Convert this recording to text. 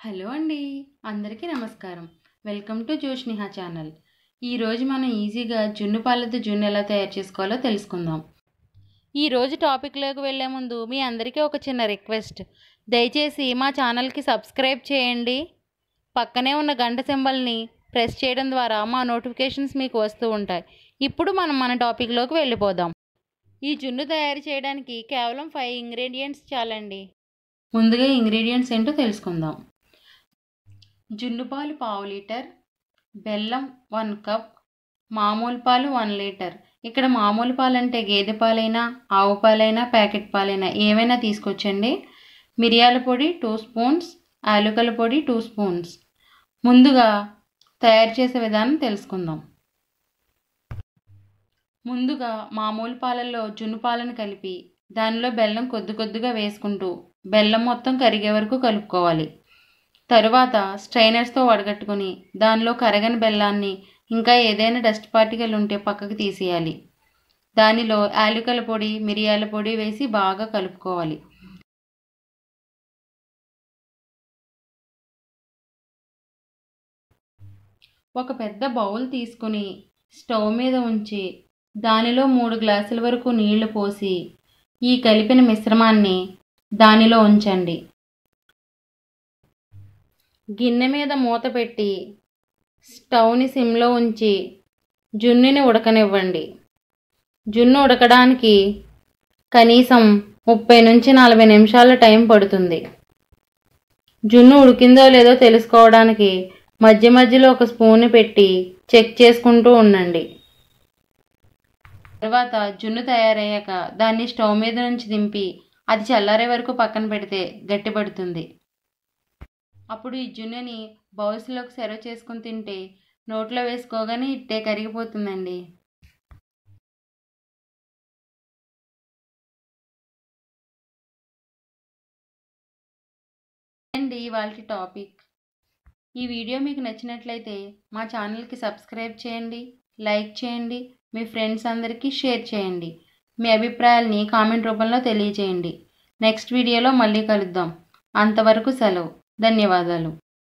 hello అండి అందరికీ నమస్కారం వెల్కమ్ టు జోష్నిహా ఛానల్ ఈరోజు మనం ఈజీగా జున్ను పాలతో జున్ను ఎలా తయారు చేసుకోవాలో తెలుసుకుందాం ఈరోజు టాపిక్లోకి వెళ్ళే ముందు మీ అందరికీ ఒక చిన్న రిక్వెస్ట్ దయచేసి మా ఛానల్కి సబ్స్క్రైబ్ చేయండి పక్కనే ఉన్న గంట సింబల్ని ప్రెస్ చేయడం ద్వారా మా నోటిఫికేషన్స్ మీకు వస్తూ ఉంటాయి ఇప్పుడు మనం మన టాపిక్లోకి వెళ్ళిపోదాం ఈ జున్ను తయారు చేయడానికి కేవలం ఫైవ్ ఇంగ్రీడియంట్స్ చాలండి ముందుగా ఇంగ్రీడియంట్స్ ఏంటో తెలుసుకుందాం జున్ను పాలు పావు లీటర్ బెల్లం వన్ కప్ మామూలు పాలు వన్ లీటర్ ఇక్కడ మామూలు పాలు అంటే గేదె పాలైనా ఆవు పాలైనా ప్యాకెట్ పాలైనా ఏవైనా తీసుకొచ్చండి మిరియాల పొడి టూ స్పూన్స్ యాలకుల పొడి టూ స్పూన్స్ ముందుగా తయారు చేసే విధానం తెలుసుకుందాం ముందుగా మామూలు పాలల్లో జున్ను పాలను కలిపి దానిలో బెల్లం కొద్ది కొద్దిగా వేసుకుంటూ బెల్లం మొత్తం కరిగే వరకు కలుపుకోవాలి తరువాత స్ట్రైనర్స్తో వడగట్టుకుని దానిలో కరగని బెల్లాన్ని ఇంకా ఏదైనా డస్ట్ పార్టికల్ ఉంటే పక్కకు తీసేయాలి దానిలో యాలకుల పొడి మిరియాల పొడి వేసి బాగా కలుపుకోవాలి ఒక పెద్ద బౌల్ తీసుకుని స్టవ్ మీద ఉంచి దానిలో మూడు గ్లాసుల వరకు నీళ్లు పోసి ఈ కలిపిన మిశ్రమాన్ని దానిలో ఉంచండి గిన్నె మీద మూత పెట్టి స్టవ్ని సిమ్లో ఉంచి జున్నుని ఉడకనివ్వండి జున్ను ఉడకడానికి కనీసం ముప్పై నుంచి నలభై నిమిషాల టైం పడుతుంది జున్ను ఉడికిందో లేదో తెలుసుకోవడానికి మధ్య మధ్యలో ఒక స్పూన్ పెట్టి చెక్ చేసుకుంటూ ఉండండి తర్వాత జున్ను తయారయ్యాక దాన్ని స్టవ్ మీద నుంచి దింపి అది చల్లారే వరకు పక్కన పెడితే గట్టిపడుతుంది అప్పుడు ఈ జున్నుని బౌల్స్లోకి సర్వ్ చేసుకుని తింటే నోట్లో వేసుకోగానే ఇట్టే కరిగిపోతుందండి అండి ఇవాళ టాపిక్ ఈ వీడియో మీకు నచ్చినట్లయితే మా ఛానల్కి సబ్స్క్రైబ్ చేయండి లైక్ చేయండి మీ ఫ్రెండ్స్ అందరికీ షేర్ చేయండి మీ అభిప్రాయాల్ని కామెంట్ రూపంలో తెలియజేయండి నెక్స్ట్ వీడియోలో మళ్ళీ కలుద్దాం అంతవరకు సెలవు ధన్యవాదాలు